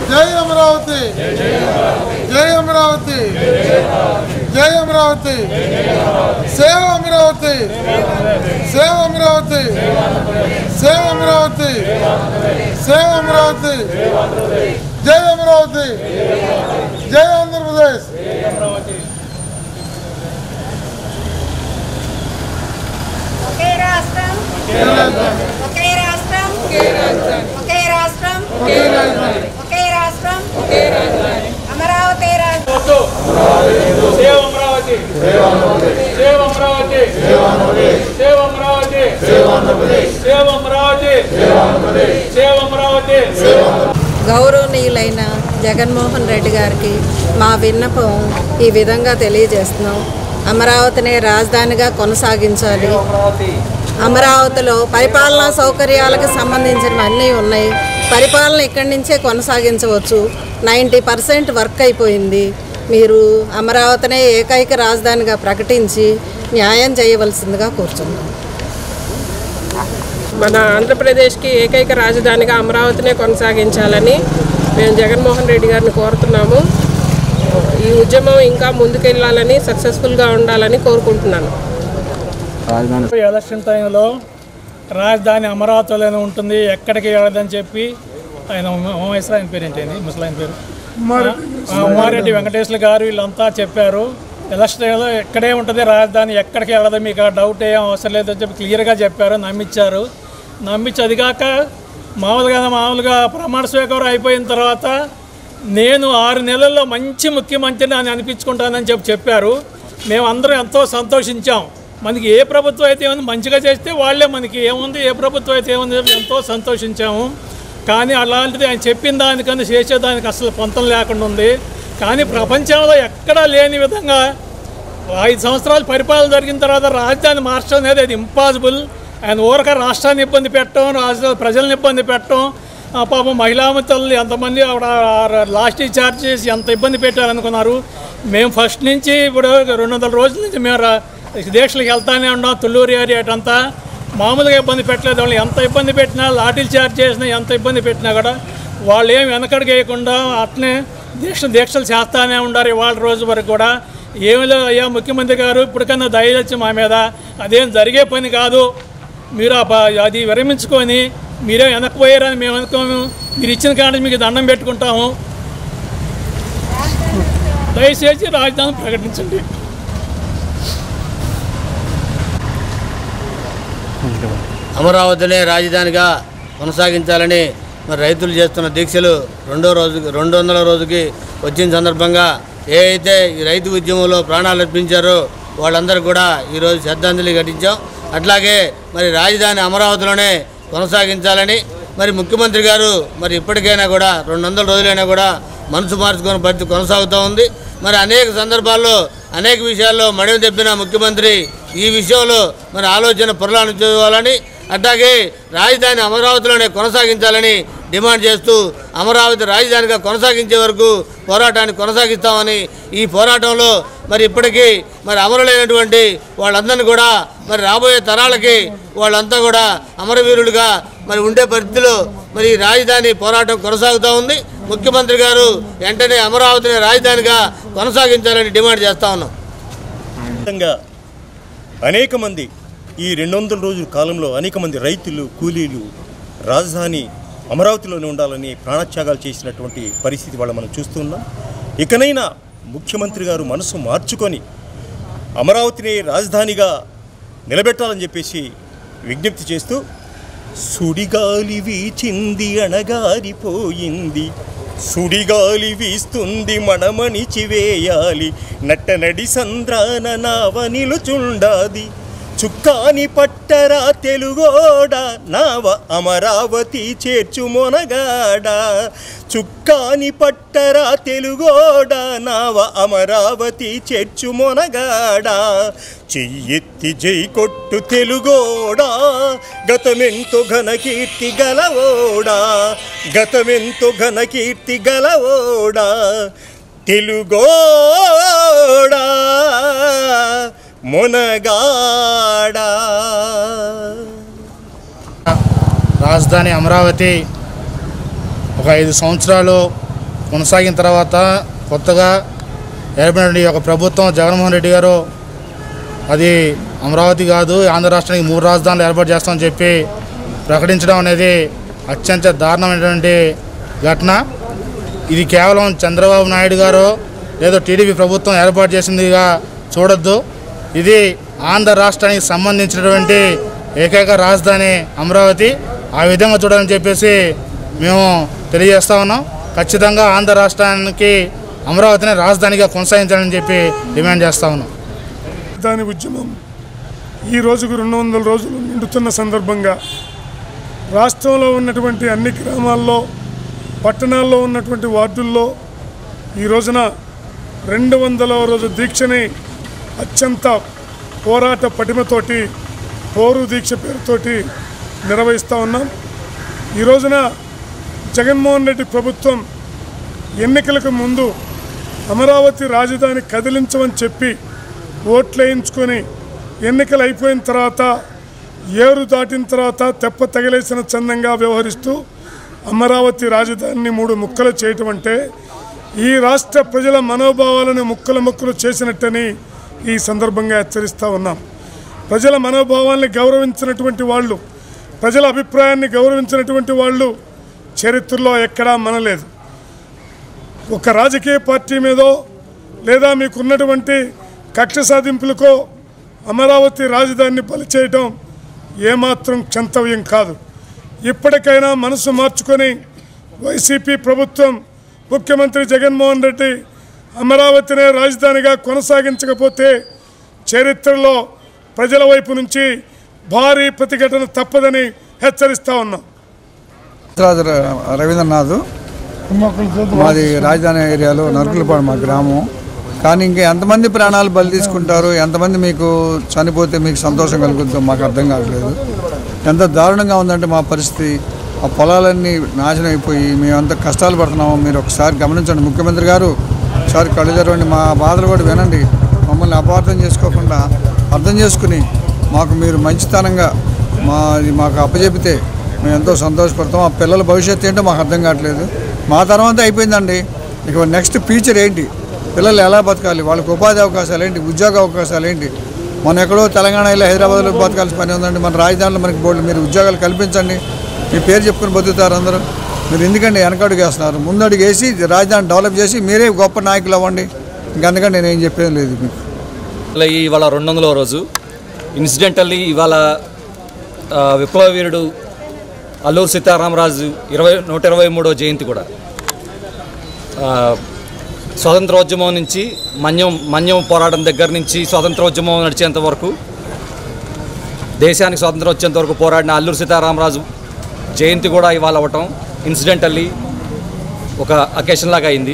జై అమరావతి జై అమరావతి జై అమరావతి సేవ అమరావతి సేవ అమరావతి సేవ అమరావతి సేవ అమరావతి జై అమరావతి జై ఆంధ్రప్రదేశ్ ఒకే రాష్ట్రం ఒకే రాష్ట్రం ఒకే రాష్ట్రం ఒకే రాష్ట్రం అమరావతి రాష్ట్రం సేవ అమరావతి సేవ అమరావతి సేవ అమరావతి సేవ అమరావతి సేవ అమరావతి గౌరవనీయులైన జగన్మోహన్ రెడ్డి గారికి మా విన్నపం ఈ విధంగా తెలియజేస్తున్నాం అమరావతిని రాజధానిగా కొనసాగించాలి అమరావతిలో పరిపాలనా సౌకర్యాలకు సంబంధించినవన్నీ ఉన్నాయి పరిపాలన ఇక్కడి నుంచే కొనసాగించవచ్చు నైంటీ పర్సెంట్ వర్క్ అయిపోయింది మీరు అమరావతినే ఏకైక రాజధానిగా ప్రకటించి న్యాయం చేయవలసిందిగా కూర్చున్నాం మన ఆంధ్రప్రదేశ్కి ఏకైక రాజధానిగా అమరావతినే కొనసాగించాలని మేము జగన్మోహన్ రెడ్డి గారిని కోరుతున్నాము ఈ ఉద్యమం ఇంకా ముందుకెళ్ళాలని సక్సెస్ఫుల్గా ఉండాలని కోరుకుంటున్నాను ఎలక్షన్ టైంలో రాజధాని అమరావతిలోనే ఉంటుంది ఎక్కడికి వెళ్ళదని చెప్పి ఆయన ఉమేశ్వర ఆయన పేరు ఏంటండి ముసలాయన పేరు ఆ, ఉమారెడ్డి వెంకటేశ్వర గారు వీళ్ళంతా చెప్పారు ఎలక్షన్ టైంలో ఎక్కడే ఉంటుంది రాజధాని ఎక్కడికి వెళ్ళదు మీకు ఆ డౌట్ ఏం అవసరం లేదని చెప్పి క్లియర్గా చెప్పారు నమ్మించారు నమ్మించి అది కాక మామూలుగా మామూలుగా ప్రమాణ స్వీకారం అయిపోయిన తర్వాత నేను ఆరు నెలల్లో మంచి ముఖ్యమంత్రిని అని అనిపించుకుంటానని చెప్పి చెప్పారు మేము అందరం ఎంతో సంతోషించాం మనకి ఏ ప్రభుత్వం అయితే ఏముంది మంచిగా చేస్తే వాళ్ళే మనకి ఏముంది ఏ ప్రభుత్వం అయితే ఏముంది చెప్పి ఎంతో సంతోషించాము కానీ అలాంటిది ఆయన చెప్పిన దానికన్నా చేసేదానికి అసలు పొంతం లేకుండా ఉంది కానీ ప్రపంచంలో ఎక్కడా లేని విధంగా ఐదు సంవత్సరాలు పరిపాలన జరిగిన తర్వాత రాజధాని మార్చడం అనేది అది ఇంపాసిబుల్ ఆయన ఊరక రాష్ట్రాన్ని ఇబ్బంది పెట్టడం రాష్ట్ర ప్రజల్ని ఇబ్బంది పెట్టడం ఆ పాపం మహిళామతల్ని ఎంతమంది ఆవిడ లాస్ట్ ఛార్జ్ చేసి ఎంత ఇబ్బంది పెట్టారనుకున్నారు మేము ఫస్ట్ నుంచి ఇప్పుడు రెండు వందల రోజుల నుంచి మేము రా- దీక్షలకు వెళ్తానే ఉన్నాం తుళ్ళూరు ఏరియా అటంతా మామూలుగా ఇబ్బంది పెట్టలేదు వాళ్ళు ఎంత ఇబ్బంది పెట్టినా లాఠీలు చార్జ్ చేసినా ఎంత ఇబ్బంది పెట్టినా కూడా వాళ్ళు ఏం వెనకడికి వేయకుండా అట్నే దీక్ష దీక్షలు చేస్తానే ఉండారు ఇవాళ రోజు వరకు కూడా ఏమి లేదు అయ్యా ముఖ్యమంత్రి గారు ఇప్పటికన్నా దయచొచ్చి మా మీద అదేం జరిగే పని కాదు మీరు ఆ ప- అది విరమించుకొని మీరే వెనక్కిపోయారని మేము అనుకోము మీరు ఇచ్చిన కాడ మీకు దండం పెట్టుకుంటాము దయచేసి రాజధాని ప్రకటించండి అమరావతినే రాజధానిగా కొనసాగించాలని మరి రైతులు చేస్తున్న దీక్షలు రెండో రోజు రెండు వందల రోజుకి వచ్చిన సందర్భంగా ఏ అయితే ఈ రైతు ఉద్యమంలో ప్రాణాలు అర్పించారో వాళ్ళందరూ కూడా ఈరోజు శ్రద్ధాంజలి ఘటించాం అట్లాగే మరి రాజధాని అమరావతిలోనే కొనసాగించాలని మరి ముఖ్యమంత్రి గారు మరి ఇప్పటికైనా కూడా రెండు వందల రోజులైనా కూడా మనసు మార్చుకొని పరిస్థితి కొనసాగుతూ ఉంది మరి అనేక సందర్భాల్లో అనేక విషయాల్లో మడిమ తెప్పిన ముఖ్యమంత్రి ఈ విషయంలో మరి ఆలోచన పొరలాను చూడాలని అట్లాగే రాజధాని అమరావతిలోనే కొనసాగించాలని డిమాండ్ చేస్తూ అమరావతి రాజధానిగా కొనసాగించే వరకు పోరాటాన్ని కొనసాగిస్తామని ఈ పోరాటంలో మరి ఇప్పటికీ మరి అమరులైనటువంటి వాళ్ళందరినీ కూడా మరి రాబోయే తరాలకి వాళ్ళంతా కూడా అమరవీరులుగా మరి ఉండే పరిస్థితిలో మరి ఈ రాజధాని పోరాటం కొనసాగుతూ ఉంది ముఖ్యమంత్రి గారు వెంటనే అమరావతిని రాజధానిగా కొనసాగించాలని డిమాండ్ చేస్తా ఉన్నాం విధంగా అనేక మంది ఈ రెండు వందల రోజుల కాలంలో అనేక మంది రైతులు కూలీలు రాజధాని అమరావతిలోనే ఉండాలని ప్రాణత్యాగాలు చేసినటువంటి పరిస్థితి వాళ్ళ మనం చూస్తున్నాం ఇకనైనా ముఖ్యమంత్రి గారు మనసు మార్చుకొని అమరావతిని రాజధానిగా నిలబెట్టాలని చెప్పేసి విజ్ఞప్తి చేస్తూ సుడిగాలి వీచింది అణగారిపోయింది సుడిగాలి వీస్తుంది మనమణిచివేయాలి నట్టనడి సంద్రాన నావ నిలుచుండాది చుక్కాని పట్టరా తెలుగోడ నావ అమరావతి చేర్చు మొనగాడ చుక్కాని పట్టరా తెలుగోడ నావ అమరావతి చేర్చు మొనగాడ చెయ్యెత్తి జై కొట్టు తెలుగోడా గతమెంతో ఘన కీర్తి గలవోడా గతమెంతో ఘన కీర్తి గలవోడా తెలుగోడా మొనగాడా రాజధాని అమరావతి ఒక ఐదు సంవత్సరాలు కొనసాగిన తర్వాత కొత్తగా ఏర్పడిన ఈ యొక్క ప్రభుత్వం జగన్మోహన్ రెడ్డి గారు అది అమరావతి కాదు ఆంధ్ర రాష్ట్రానికి మూడు రాజధానులు ఏర్పాటు చేస్తామని చెప్పి ప్రకటించడం అనేది అత్యంత దారుణమైనటువంటి ఘటన ఇది కేవలం చంద్రబాబు నాయుడు గారు లేదో టీడీపీ ప్రభుత్వం ఏర్పాటు చేసిందిగా చూడొద్దు ఇది ఆంధ్ర రాష్ట్రానికి సంబంధించినటువంటి ఏకైక రాజధాని అమరావతి ఆ విధంగా చూడాలని చెప్పేసి మేము తెలియజేస్తా ఉన్నాం ఖచ్చితంగా ఆంధ్ర రాష్ట్రానికి అమరావతిని రాజధానిగా కొనసాగించాలని చెప్పి డిమాండ్ చేస్తా ఉన్నాం దాని ఉద్యమం ఈ రోజుకు రెండు వందల రోజులు నిండుతున్న సందర్భంగా రాష్ట్రంలో ఉన్నటువంటి అన్ని గ్రామాల్లో పట్టణాల్లో ఉన్నటువంటి వార్డుల్లో ఈ రోజున రెండు వందల రోజు దీక్షని అత్యంత పోరాట పటిమతోటి పోరు దీక్ష పేరుతోటి నిర్వహిస్తూ ఉన్నాం ఈ రోజున జగన్మోహన్ రెడ్డి ప్రభుత్వం ఎన్నికలకు ముందు అమరావతి రాజధాని కదిలించమని చెప్పి ఓట్లు వేయించుకొని ఎన్నికలు అయిపోయిన తర్వాత ఏరు దాటిన తర్వాత తెప్ప తగిలేసిన చందంగా వ్యవహరిస్తూ అమరావతి రాజధానిని మూడు ముక్కలు చేయటం అంటే ఈ రాష్ట్ర ప్రజల మనోభావాలను ముక్కలు ముక్కలు చేసినట్టని ఈ సందర్భంగా హెచ్చరిస్తూ ఉన్నాం ప్రజల మనోభావాల్ని గౌరవించినటువంటి వాళ్ళు ప్రజల అభిప్రాయాన్ని గౌరవించినటువంటి వాళ్ళు చరిత్రలో ఎక్కడా మనలేదు ఒక రాజకీయ పార్టీ మీదో లేదా మీకున్నటువంటి కక్ష సాధింపులకో అమరావతి రాజధానిని బలి చేయటం ఏమాత్రం క్షంతవ్యం కాదు ఇప్పటికైనా మనసు మార్చుకొని వైసీపీ ప్రభుత్వం ముఖ్యమంత్రి జగన్మోహన్ రెడ్డి అమరావతినే రాజధానిగా కొనసాగించకపోతే చరిత్రలో ప్రజల వైపు నుంచి భారీ ప్రతిఘటన తప్పదని హెచ్చరిస్తా ఉన్నాం రాజు రవీంద్రనాథ్ మాది రాజధాని ఏరియాలో నరుకులపాడు మా గ్రామం కానీ ఇంకా ఎంతమంది ప్రాణాలు బలి తీసుకుంటారు ఎంతమంది మీకు చనిపోతే మీకు సంతోషం కలుగుతుందో మాకు అర్థం కావట్లేదు ఎంత దారుణంగా ఉందంటే మా పరిస్థితి ఆ పొలాలన్నీ నాశనం అయిపోయి మేము ఎంత కష్టాలు పడుతున్నామో మీరు ఒకసారి గమనించండి ముఖ్యమంత్రి గారు ఒకసారి కళ్ళు తెరవండి మా బాధలు కూడా వినండి మమ్మల్ని అపార్థం చేసుకోకుండా అర్థం చేసుకుని మాకు మీరు మంచితనంగా మా మాకు అప్పచెపితే మేము ఎంతో సంతోషపడతాం ఆ పిల్లల భవిష్యత్తు ఏంటో మాకు అర్థం కావట్లేదు మా తర్వాత అయిపోయిందండి ఇక నెక్స్ట్ ఫ్యూచర్ ఏంటి పిల్లలు ఎలా బతకాలి వాళ్ళకి ఉపాధి అవకాశాలు ఏంటి ఉద్యోగ అవకాశాలు ఏంటి మన ఎక్కడో తెలంగాణ ఇలా హైదరాబాద్లో బతకాల్సిన పని ఉందండి మన రాజధానిలో మనకి బోర్డు మీరు ఉద్యోగాలు కల్పించండి మీ పేరు చెప్పుకొని బతుకుతారు అందరూ మీరు ఎందుకంటే వెనకడుగు వేస్తున్నారు ముందడుగు వేసి రాజధాని డెవలప్ చేసి మీరే గొప్ప నాయకులు అవ్వండి ఇంకందుకని నేనేం చెప్పేది లేదు మీకు ఇలా ఇవాళ రెండు వందల రోజు ఇన్సిడెంటల్లీ ఇవాళ ఆ, విప్లవ వీరుడు అల్లూరు సీతారామరాజు ఇరవై నూట ఇరవై మూడో జయంతి కూడా ఆ, స్వాతంత్రోద్యమం నుంచి మన్యం మన్యం పోరాటం దగ్గర నుంచి స్వాతంత్రోద్యమం నడిచేంత వరకు దేశానికి స్వాతంత్రం వచ్చేంత వరకు పోరాడిన అల్లూరు సీతారామరాజు జయంతి కూడా ఇవాళ అవ్వటం ఇన్సిడెంటల్లీ ఒక అకేషన్ లాగా అయింది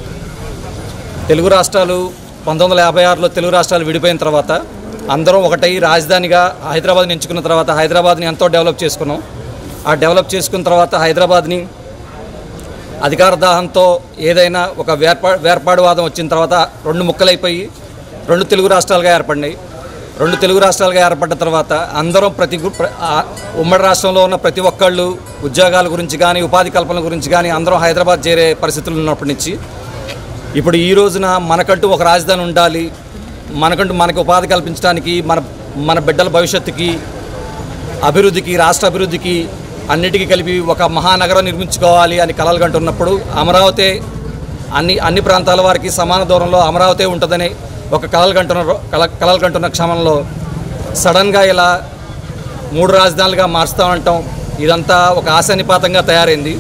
తెలుగు రాష్ట్రాలు పంతొమ్మిది వందల యాభై ఆరులో తెలుగు రాష్ట్రాలు విడిపోయిన తర్వాత అందరం ఒకటై రాజధానిగా హైదరాబాద్ని ఎంచుకున్న తర్వాత హైదరాబాద్ని ఎంతో డెవలప్ చేసుకున్నాం ఆ డెవలప్ చేసుకున్న తర్వాత హైదరాబాద్ని అధికార దాహంతో ఏదైనా ఒక వేర్పా వేర్పాడువాదం వచ్చిన తర్వాత రెండు ముక్కలైపోయి రెండు తెలుగు రాష్ట్రాలుగా ఏర్పడినాయి రెండు తెలుగు రాష్ట్రాలుగా ఏర్పడ్డ తర్వాత అందరం ప్రతి గు- ప్ర- ఆ ఉమ్మడి రాష్ట్రంలో ఉన్న ప్రతి ఒక్కళ్ళు ఉద్యోగాల గురించి కానీ ఉపాధి కల్పన గురించి కానీ అందరం హైదరాబాద్ చేరే పరిస్థితులు ఉన్నప్పటి నుంచి ఇప్పుడు ఈ రోజున మనకంటూ ఒక రాజధాని ఉండాలి మనకంటూ మనకు ఉపాధి కల్పించడానికి మన మన బిడ్డల భవిష్యత్తుకి అభివృద్ధికి రాష్ట్ర అభివృద్ధికి అన్నిటికీ కలిపి ఒక మహానగరం నిర్మించుకోవాలి అని కలలు కంటున్నప్పుడు అమరావతి అన్ని అన్ని ప్రాంతాల వారికి సమాన దూరంలో అమరావతి ఉంటుందని ఒక కలలు కంటున్న కల కలలు కంటున్న క్షమంలో సడన్గా ఇలా మూడు రాజధానులుగా మార్చుతామంటాం ఇదంతా ఒక ఆశానిపాతంగా తయారైంది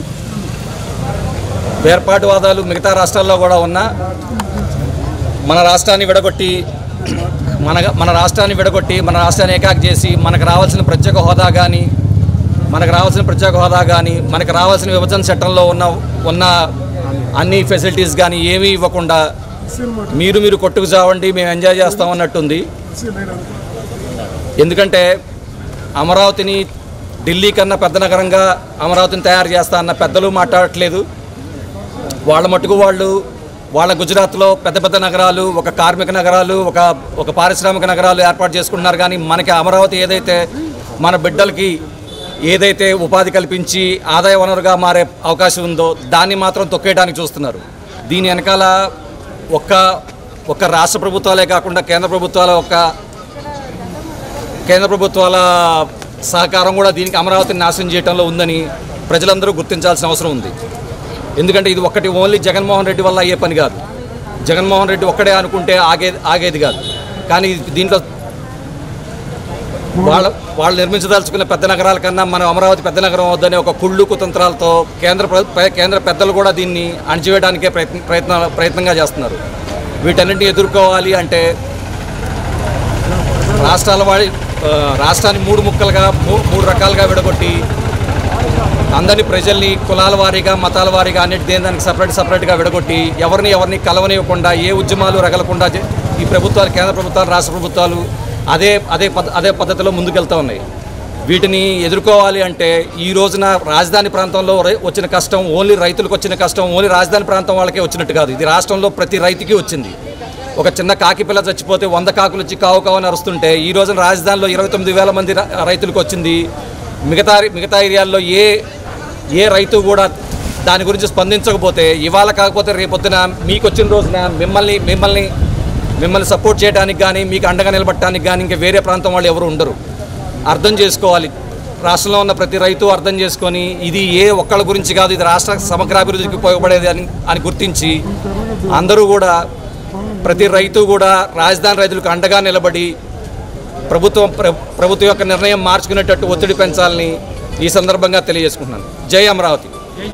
వేర్పాటువాదాలు మిగతా రాష్ట్రాల్లో కూడా ఉన్న మన రాష్ట్రాన్ని విడగొట్టి మన మన రాష్ట్రాన్ని విడగొట్టి మన రాష్ట్రాన్ని ఏకాకి చేసి మనకు రావాల్సిన ప్రత్యేక హోదా కానీ మనకు రావాల్సిన ప్రత్యేక హోదా కానీ మనకు రావాల్సిన విభజన చట్టంలో ఉన్న ఉన్న అన్ని ఫెసిలిటీస్ కానీ ఏమీ ఇవ్వకుండా మీరు మీరు కొట్టుకు చావండి మేము ఎంజాయ్ చేస్తాం అన్నట్టుంది ఎందుకంటే అమరావతిని ఢిల్లీ కన్నా పెద్ద నగరంగా అమరావతిని తయారు చేస్తా అన్న పెద్దలు మాట్లాడట్లేదు వాళ్ళ మటుకు వాళ్ళు వాళ్ళ గుజరాత్లో పెద్ద పెద్ద నగరాలు ఒక కార్మిక నగరాలు ఒక ఒక పారిశ్రామిక నగరాలు ఏర్పాటు చేసుకుంటున్నారు కానీ మనకి అమరావతి ఏదైతే మన బిడ్డలకి ఏదైతే ఉపాధి కల్పించి ఆదాయ వనరుగా మారే అవకాశం ఉందో దాన్ని మాత్రం తొక్కేయడానికి చూస్తున్నారు దీని వెనకాల ఒక్క ఒక్క రాష్ట్ర ప్రభుత్వాలే కాకుండా కేంద్ర ప్రభుత్వాల ఒక్క కేంద్ర ప్రభుత్వాల సహకారం కూడా దీనికి అమరావతిని నాశనం చేయడంలో ఉందని ప్రజలందరూ గుర్తించాల్సిన అవసరం ఉంది ఎందుకంటే ఇది ఒక్కటి ఓన్లీ జగన్మోహన్ రెడ్డి వల్ల అయ్యే పని కాదు జగన్మోహన్ రెడ్డి ఒక్కడే అనుకుంటే ఆగే ఆగేది కాదు కానీ ఇది- దీంట్లో వాళ్ళ వాళ్ళు నిర్మించదలుచుకున్న పెద్ద నగరాల కన్నా మనం అమరావతి పెద్ద నగరం వద్దనే ఒక కుళ్ళు కుతంత్రాలతో కేంద్ర ప్ర- ప- కేంద్ర పెద్దలు కూడా దీన్ని అణచివేయడానికే ప్రయత్న ప్రయత్న ప్రయత్నంగా చేస్తున్నారు వీటన్నింటినీ ఎదుర్కోవాలి అంటే రాష్ట్రాల వాడి ఆ, రాష్ట్రాన్ని మూడు ముక్కలుగా మూ- మూడు రకాలుగా విడగొట్టి అందరినీ ప్రజల్ని కులాల వారీగా మతాల వారీగా అన్నిటి దేని దానికి సపరేట్ సపరేట్గా విడగొట్టి ఎవరిని ఎవరిని కలవనివ్వకుండా ఏ ఉద్యమాలు రగలకుండా జ- ఈ ప్రభుత్వాలు కేంద్ర ప్రభుత్వాలు రాష్ట్ర ప్రభుత్వాలు అదే అదే పద్ధ అదే పద్ధతిలో ముందుకెళ్తూ ఉన్నాయి వీటిని ఎదుర్కోవాలి అంటే ఈ రోజున రాజధాని ప్రాంతంలో రై- వచ్చిన కష్టం ఓన్లీ రైతులకు వచ్చిన కష్టం ఓన్లీ రాజధాని ప్రాంతం వాళ్ళకే వచ్చినట్టు కాదు ఇది రాష్ట్రంలో ప్రతి రైతుకి వచ్చింది ఒక చిన్న కాకి పిల్ల చచ్చిపోతే వంద కాకులు వచ్చి కావు కావు అని అరుస్తుంటే ఈ రోజున రాజధానిలో ఇరవై తొమ్మిది వేల మంది ర- రైతులకు వచ్చింది మిగతా మిగతా ఏరియాల్లో ఏ ఏ రైతు కూడా దాని గురించి స్పందించకపోతే ఇవాళ కాకపోతే రేపొద్దున మీకు వచ్చిన రోజున మిమ్మల్ని మిమ్మల్ని మిమ్మల్ని సపోర్ట్ చేయడానికి కానీ మీకు అండగా నిలబడటానికి కానీ ఇంకా వేరే ప్రాంతం వాళ్ళు ఎవరు ఉండరు అర్థం చేసుకోవాలి రాష్ట్రంలో ఉన్న ప్రతి రైతు అర్థం చేసుకొని ఇది ఏ ఒక్కళ్ళ గురించి కాదు ఇది రాష్ట్ర సమగ్రాభివృద్ధికి ఉపయోగపడేది అని అని గుర్తించి అందరూ కూడా ప్రతి రైతు కూడా రాజధాని రైతులకు అండగా నిలబడి ప్రభుత్వం ప్ర- ప్రభుత్వం యొక్క నిర్ణయం మార్చుకునేటట్టు ఒత్తిడి పెంచాలని ఈ సందర్భంగా తెలియజేసుకుంటున్నాను జై అమరావతి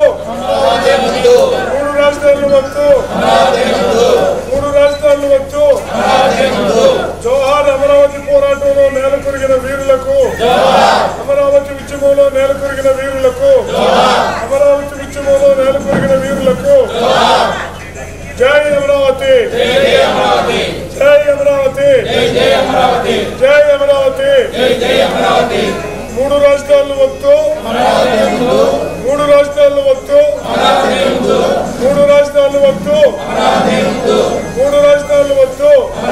మూడు రాజధానులు వద్దు మూడు రాజధానులు వద్దు జోహార్ అమరావతి పోరాటంలో నేల కొరిగిన వీరులకు అమరావతి ఉద్యమంలో నేల కొరిగిన వీరులకు అమరావతి ఉద్యమంలో నేల కొరిగిన వీరులకు జై అమరావతి జై అమరావతి జై అమరావతి మూడు రాజధానులు వద్దు మూడు రాజధానులు వద్దు మూడు రాజధానులు వద్దు మూడు రాజధానులు వద్దు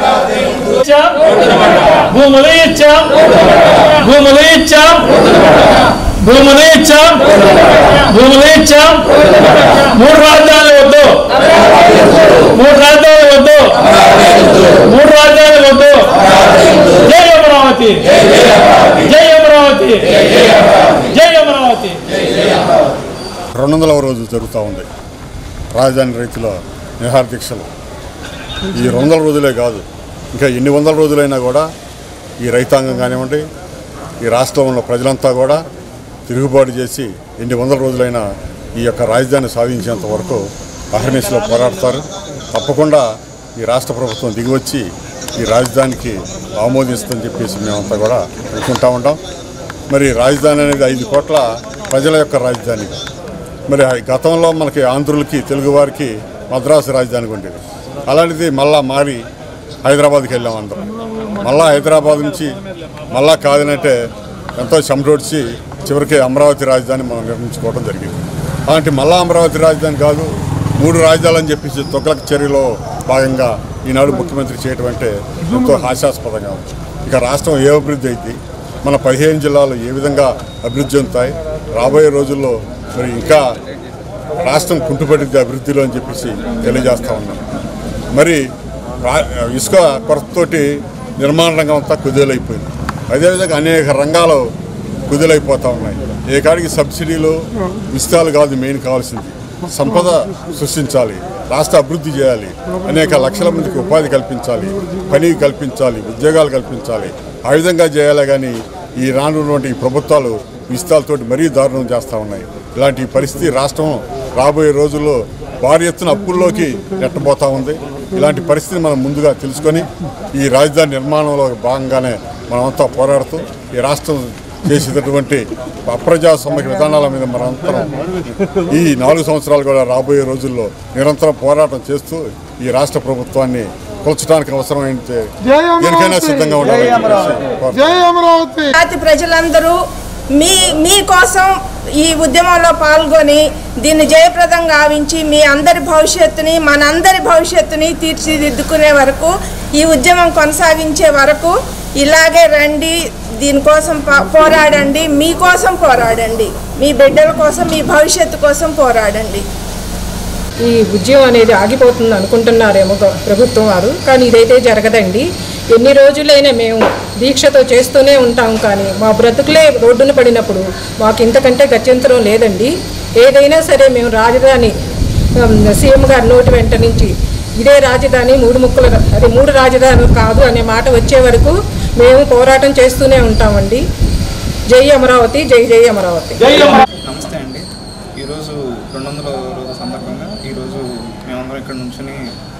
భూములు ఇచ్చాం భూములు ఇచ్చాం భూములు ఇచ్చాం భూములు ఇచ్చాం మూడు రాజధానులు వద్దు మూడు రాజధానులు వద్దు మూడు రాజధానులు వద్దు జై అమరావతి జై అమరావతి జై అమరావతి రెండు వందల రోజు జరుగుతూ ఉంది రాజధాని రైతుల నిహార దీక్షలు ఈ రెండు వందల రోజులే కాదు ఇంకా ఎన్ని వందల రోజులైనా కూడా ఈ రైతాంగం కానివ్వండి ఈ రాష్ట్రంలో ప్రజలంతా కూడా తిరుగుబాటు చేసి ఎన్ని వందల రోజులైనా ఈ యొక్క రాజధాని సాధించేంత వరకు అహర్నిశలో పోరాడతారు తప్పకుండా ఈ రాష్ట్ర ప్రభుత్వం దిగివచ్చి ఈ రాజధానికి ఆమోదిస్తుందని చెప్పేసి మేమంతా కూడా అనుకుంటా ఉంటాం మరి రాజధాని అనేది ఐదు కోట్ల ప్రజల యొక్క రాజధాని మరి ఆ గతంలో మనకి ఆంధ్రులకి తెలుగువారికి మద్రాసు రాజధానికి ఉండేది అలాంటిది మళ్ళా మారి హైదరాబాద్కి వెళ్ళాం అందరం మళ్ళా హైదరాబాద్ నుంచి మళ్ళా కాదనంటే ఎంతో చెమటోడ్చి చివరికి అమరావతి రాజధాని మనం నిర్మించుకోవడం జరిగింది అలాంటి మళ్ళా అమరావతి రాజధాని కాదు మూడు రాజధానులు అని చెప్పేసి తొక్కల చర్యలో భాగంగా ఈనాడు ముఖ్యమంత్రి చేయడం అంటే ఎంతో హాస్యాస్పదంగా ఉంది ఇక రాష్ట్రం ఏ అభివృద్ధి అయింది మన పదిహేను జిల్లాలు ఏ విధంగా అభివృద్ధి చెందుతాయి రాబోయే రోజుల్లో మరి ఇంకా రాష్ట్రం కుంటుపడింది అభివృద్ధిలో అని చెప్పేసి తెలియజేస్తా ఉన్నాం మరి రా- ఇసుక కొరతతోటి నిర్మాణ రంగం అంతా కుదేలైపోయింది అదేవిధంగా అనేక రంగాలు కుదేలైపోతూ ఉన్నాయి ఏ కాడికి సబ్సిడీలు ఇష్టాలు కాదు మెయిన్ కావాల్సింది సంపద సృష్టించాలి రాష్ట్ర అభివృద్ధి చేయాలి అనేక లక్షల మందికి ఉపాధి కల్పించాలి పని కల్పించాలి ఉద్యోగాలు కల్పించాలి ఆ విధంగా చేయాలి కానీ ఈ రానున్నటువంటి ఈ ప్రభుత్వాలు ఇష్టాలతోటి మరీ దారుణం చేస్తూ ఉన్నాయి ఇలాంటి పరిస్థితి రాష్ట్రం రాబోయే రోజుల్లో భారీ ఎత్తున అప్పుల్లోకి నెట్టబోతా ఉంది ఇలాంటి పరిస్థితిని మనం ముందుగా తెలుసుకొని ఈ రాజధాని నిర్మాణంలో భాగంగానే మనమంతా పోరాడుతూ ఈ రాష్ట్రం చేసేటటువంటి అప్రజాస్వామిక విధానాల మీద మనంతరం ఈ నాలుగు సంవత్సరాలు కూడా రాబోయే రోజుల్లో నిరంతరం పోరాటం చేస్తూ ఈ రాష్ట్ర ప్రభుత్వాన్ని కూల్చడానికి అవసరమైతే దేనికైనా సిద్ధంగా ఉండాలని చెప్పేసి కోరుతున్నాను. జాతి ప్రజలందరూ మీ మీకోసం ఈ ఉద్యమంలో పాల్గొని దీన్ని జయప్రదం గావించి మీ అందరి భవిష్యత్తుని మనందరి భవిష్యత్తుని తీర్చిదిద్దుకునే వరకు ఈ ఉద్యమం కొనసాగించే వరకు ఇలాగే రండి దీనికోసం ప- పోరాడండి మీకోసం పోరాడండి మీ బిడ్డల కోసం మీ భవిష్యత్తు కోసం పోరాడండి ఈ ఉద్యమం అనేది ఆగిపోతుంది అనుకుంటున్నారేమో గ- ప్రభుత్వం వారు కానీ ఇదైతే జరగదండి ఎన్ని రోజులైనా మేము దీక్షతో చేస్తూనే ఉంటాం కానీ మా బ్రతుకులే రోడ్డున పడినప్పుడు మాకు ఇంతకంటే గత్యంతరం లేదండి ఏదైనా సరే మేము రాజధాని ఉమ్, సీఎం గారి నోటి వెంట నుంచి ఇదే రాజధాని మూడు ముక్కలు అది మూడు రాజధానులు కాదు అనే మాట వచ్చే వరకు మేము పోరాటం చేస్తూనే ఉంటామండి జై అమరావతి జై జై అమరావతి నమస్తే అండి ఈరోజు రెండు వందల రోజు సందర్భంగా ఈరోజు మేమందరం ఇక్కడ నుంచుని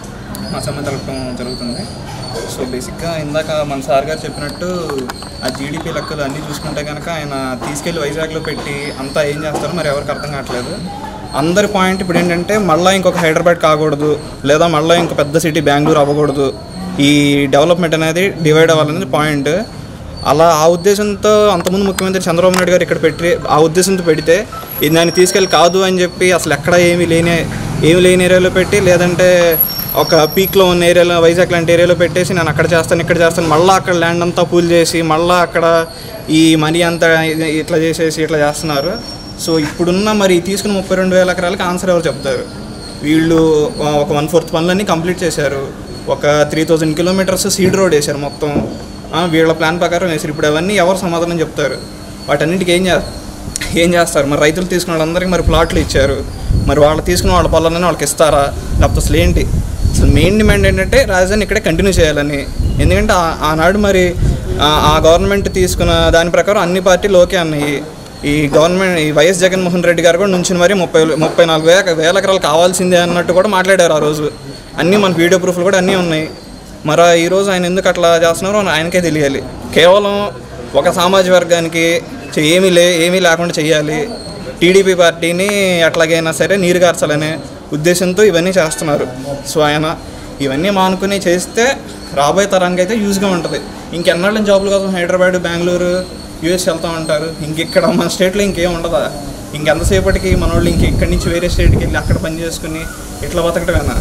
మా సమ్మె తెలపడం జరుగుతుంది సో బేసిక్గా ఇందాక మన సార్ గారు చెప్పినట్టు ఆ జీడిపి లెక్కలు అన్నీ చూసుకుంటే కనుక ఆయన తీసుకెళ్ళి వైజాగ్లో పెట్టి అంతా ఏం చేస్తారో మరి ఎవరికి అర్థం కావట్లేదు అందరి పాయింట్ ఇప్పుడు ఏంటంటే మళ్ళీ ఇంకొక హైదరాబాద్ కాకూడదు లేదా మళ్ళీ ఇంకో పెద్ద సిటీ బెంగళూరు అవ్వకూడదు ఈ డెవలప్మెంట్ అనేది డివైడ్ అవ్వాలనేది పాయింట్ అలా ఆ ఉద్దేశంతో అంతకుముందు ముఖ్యమంత్రి చంద్రబాబు నాయుడు గారు ఇక్కడ పెట్టి ఆ ఉద్దేశంతో పెడితే ఇది దాన్ని తీసుకెళ్ళి కాదు అని చెప్పి అసలు ఎక్కడ ఏమీ లేని ఏమి లేని ఏరియాలో పెట్టి లేదంటే ఒక పీక్లో ఉన్న ఏరియాలో వైజాగ్ లాంటి ఏరియాలో పెట్టేసి నేను అక్కడ చేస్తాను ఇక్కడ చేస్తాను మళ్ళీ అక్కడ ల్యాండ్ అంతా పూల్ చేసి మళ్ళీ అక్కడ ఈ మనీ అంతా ఇది- ఇట్లా చేసేసి ఇట్లా చేస్తున్నారు సో ఇప్పుడున్న మరి తీసుకున్న ముప్పై రెండు వేల ఎకరాలకి ఆన్సర్ ఎవరు చెప్తారు వీళ్ళు ఆ, ఒక వన్ ఫోర్త్ పనులన్నీ కంప్లీట్ చేశారు ఒక త్రీ థౌజండ్ కిలోమీటర్స్ సీడ్ రోడ్ వేశారు మొత్తం ఆ, వీళ్ళ ప్లాన్ ప్రకారం వేశారు ఇప్పుడు అవన్నీ ఎవరు సమాధానం చెప్తారు వాటన్నిటికి ఏం చే ఏం చేస్తారు మరి రైతులు తీసుకున్న వాళ్ళందరికీ మరి ప్లాట్లు ఇచ్చారు మరి వాళ్ళు తీసుకున్న వాళ్ళ పొలాలని వాళ్ళకి ఇస్తారా లేకపోతే అసలు ఏంటి అసలు మెయిన్ డిమాండ్ ఏంటంటే రాజధాని ఇక్కడే కంటిన్యూ చేయాలని ఎందుకంటే ఆ- ఆనాడు మరి ఆ- ఆ గవర్నమెంట్ తీసుకున్న దాని ప్రకారం అన్ని పార్టీలు ఓకే అన్నాయి ఈ గవర్నమెంట్ ఈ వైఎస్ జగన్మోహన్ రెడ్డి గారు కూడా నుంచి మరి ముప్పై ముప్పై నాలుగు వేల వేల ఎకరాలు కావాల్సిందే అన్నట్టు కూడా మాట్లాడారు ఆ రోజు అన్నీ మన వీడియో ప్రూఫ్లు కూడా అన్నీ ఉన్నాయి మరి ఈ రోజు ఆయన ఎందుకు అట్లా చేస్తున్నారో ఆయనకే తెలియాలి కేవలం ఒక సామాజిక వర్గానికి చె- ఏమీ లే ఏమీ లేకుండా చేయాలి టీడీపీ పార్టీని ఎట్లాగైనా సరే నీరు గార్చాలనే ఉద్దేశంతో ఇవన్నీ చేస్తున్నారు సో ఆయన ఇవన్నీ మానుకుని చేస్తే రాబోయే తరానికి అయితే యూజ్గా ఉంటుంది ఇంకెన్నాళ్ళ జాబుల కోసం హైదరాబాద్ బెంగళూరు యూఎస్ వెళ్తూ ఉంటారు ఇంక ఇక్కడ మన స్టేట్లో ఇంకేం ఉండదా ఇంకెంతసేపటికి మన వాళ్ళు ఇంక ఇక్కడి నుంచి వేరే స్టేట్కి వెళ్ళి అక్కడ పని చేసుకుని ఇట్లా బతకటమేనా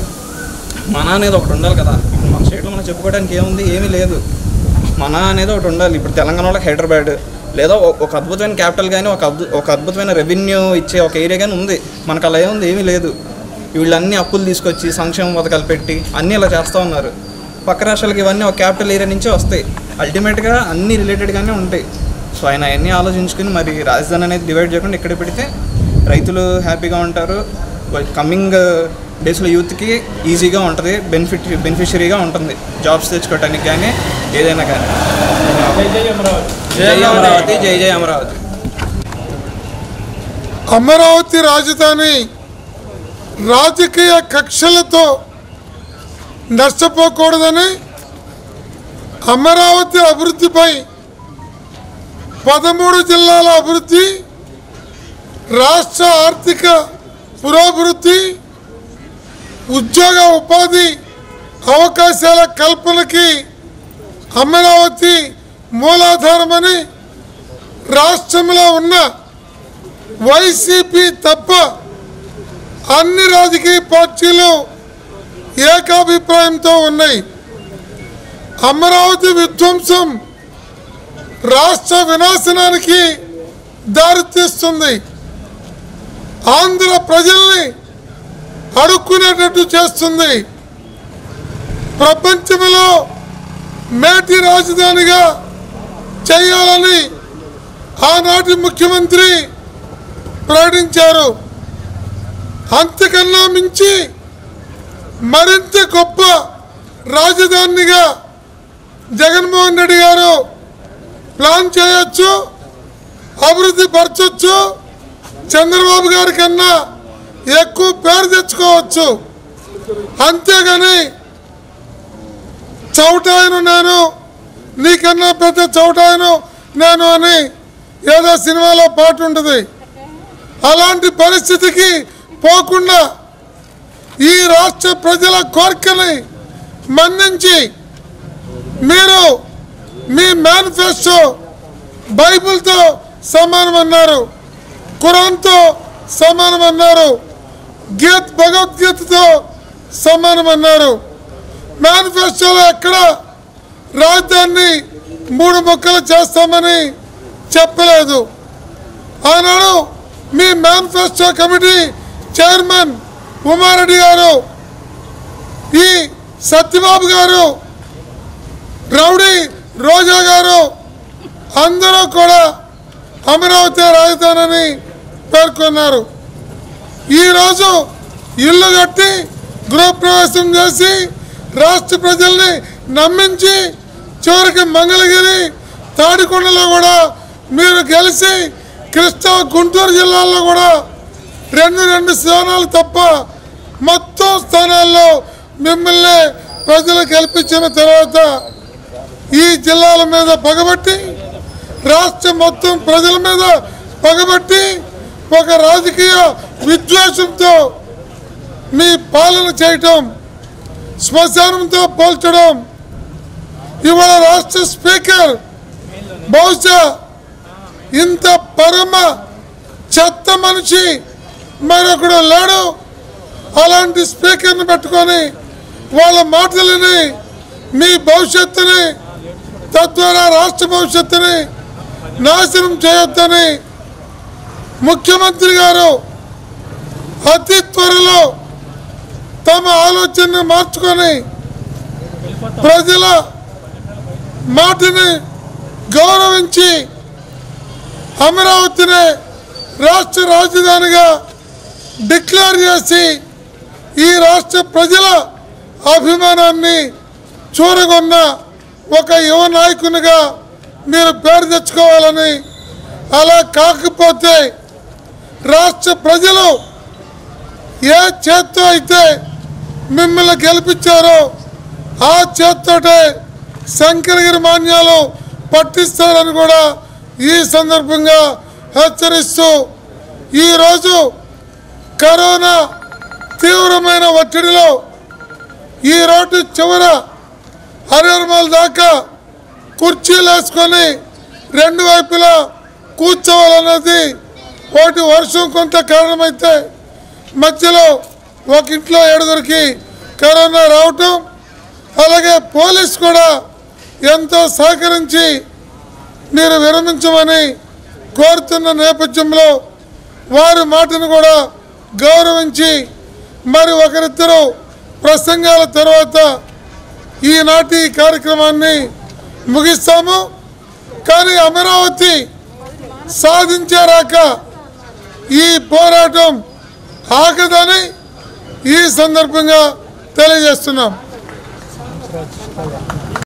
మన అనేది ఒకటి ఉండాలి కదా ఇప్పుడు మన స్టేట్లో మనం చెప్పుకోవడానికి ఏముంది ఏమీ లేదు మన అనేది ఒకటి ఉండాలి ఇప్పుడు తెలంగాణ వాళ్ళకి హైదరాబాద్ లేదా ఒక- ఒక అద్భుతమైన క్యాపిటల్ కానీ ఒక అద్భు ఒక అద్భుతమైన రెవెన్యూ ఇచ్చే ఒక ఏరియా కానీ ఉంది మనకు అలా ఏముంది ఏమీ లేదు వీళ్ళన్నీ అప్పులు తీసుకొచ్చి సంక్షేమ పథకాలు పెట్టి అన్నీ ఇలా చేస్తూ ఉన్నారు పక్క రాష్ట్రాలకి ఇవన్నీ ఒక క్యాపిటల్ ఏరియా నుంచే వస్తాయి అల్టిమేట్గా అన్నీ రిలేటెడ్గానే ఉంటాయి సో ఆయన అవన్నీ ఆలోచించుకుని మరి రాజధాని అనేది డివైడ్ చేయకుండా ఇక్కడ పెడితే రైతులు హ్యాపీగా ఉంటారు కమింగ్ డేస్లో యూత్కి ఈజీగా ఉంటుంది బెనిఫిట్ బెనిఫిషరీగా ఉంటుంది జాబ్స్ తెచ్చుకోవడానికి కానీ ఏదైనా కానీ జై అమరావతి జై జై అమరావతి అమరావతి రాజధాని రాజకీయ కక్షలతో నష్టపోకూడదని అమరావతి అభివృద్ధిపై పదమూడు జిల్లాల అభివృద్ధి రాష్ట్ర ఆర్థిక పురోభివృద్ధి ఉద్యోగ ఉపాధి అవకాశాల కల్పనకి అమరావతి మూలాధారమని రాష్ట్రంలో ఉన్న వైసీపీ తప్ప అన్ని రాజకీయ పార్టీలు ఏకాభిప్రాయంతో ఉన్నాయి అమరావతి విధ్వంసం రాష్ట్ర వినాశనానికి దారితీస్తుంది ఆంధ్ర ప్రజల్ని అడుక్కునేటట్టు చేస్తుంది ప్రపంచంలో మేటి రాజధానిగా చేయాలని ఆనాటి ముఖ్యమంత్రి ప్రకటించారు అంతకన్నా మించి మరింత గొప్ప రాజధానిగా జగన్మోహన్ రెడ్డి గారు ప్లాన్ చేయొచ్చు అభివృద్ధి పరచొచ్చు చంద్రబాబు గారి కన్నా ఎక్కువ పేరు తెచ్చుకోవచ్చు అంతేగాని చౌటాయను నేను నీకన్నా పెద్ద చౌటాయను నేను అని ఏదో సినిమాలో పాట ఉంటుంది అలాంటి పరిస్థితికి పోకుండా ఈ రాష్ట్ర ప్రజల కోరికని మన్నించి మీరు మీ మేనిఫెస్టో బైబిల్తో సమానమన్నారు ఖురాన్తో సమానమన్నారు గీత్ భగవద్గీతతో సమానమన్నారు మేనిఫెస్టోలో ఎక్కడ రాజధానిని మూడు మొక్కలు చేస్తామని చెప్పలేదు ఆనాడు మీ manifesto committee chairman Uma Reddy garu ఈ సత్యబాబు గారు రౌడీ రోజా గారు అందరూ కూడా అమరావతి రాజధానిని పేర్కొన్నారు ఈరోజు ఇల్లు కట్టి గృహప్రవేశం చేసి రాష్ట్ర ప్రజల్ని నమ్మించి చివరికి మంగళగిరి తాడికొండలో కూడా మీరు గెలిచి కృష్ణా గుంటూరు జిల్లాల్లో కూడా రెండు రెండు స్థానాలు తప్ప మొత్తం స్థానాల్లో మిమ్మల్ని ప్రజలు గెలిపించిన తర్వాత ఈ జిల్లాల మీద పగబట్టి రాష్ట్రం మొత్తం ప్రజల మీద పగబట్టి ఒక రాజకీయ విద్వేషంతో మీ పాలన చేయటం శ్మశానంతో పోల్చడం ఇవాళ రాష్ట్ర స్పీకర్ బహుశా ఇంత పరమ చెత్త మనిషి మరొకడు లేడు అలాంటి స్పీకర్ని పెట్టుకొని వాళ్ళ మాటలని మీ భవిష్యత్తుని తద్వారా రాష్ట్ర భవిష్యత్తుని నాశనం చేయొద్దని ముఖ్యమంత్రి గారు అతి త్వరలో తమ ఆలోచనని మార్చుకొని ప్రజల మాటని గౌరవించి అమరావతిని రాష్ట్ర రాజధానిగా డిక్లేర్ చేసి ఈ రాష్ట్ర ప్రజల అభిమానాన్ని చూరగొన్న ఒక యువ నాయకునిగా మీరు పేరు తెచ్చుకోవాలని అలా కాకపోతే రాష్ట్ర ప్రజలు ఏ చేత్తో అయితే మిమ్మల్ని గెలిపించారో ఆ చేత్తోటే శంకరగిరి మాన్యాలు పట్టిస్తారని కూడా ఈ సందర్భంగా హెచ్చరిస్తూ ఈరోజు కరోనా తీవ్రమైన ఒత్తిడిలో ఈ రోడ్డు చివర హరిహరమల దాకా కుర్చీలు వేసుకొని రెండు వైపులా కూర్చోవాలన్నది ఒకటి వర్షం కొంత కారణమైతే మధ్యలో ఒక ఇంట్లో ఏడుగురికి కరోనా రావటం అలాగే పోలీస్ కూడా ఎంతో సహకరించి మీరు విరమించమని కోరుతున్న నేపథ్యంలో వారి మాటను కూడా గౌరవించి మరి ఒకరిద్దరు ప్రసంగాల తర్వాత ఈనాటి కార్యక్రమాన్ని ముగిస్తాము కానీ అమరావతి సాధించేరాక ఈ పోరాటం ఆగదని ఈ సందర్భంగా తెలియజేస్తున్నాం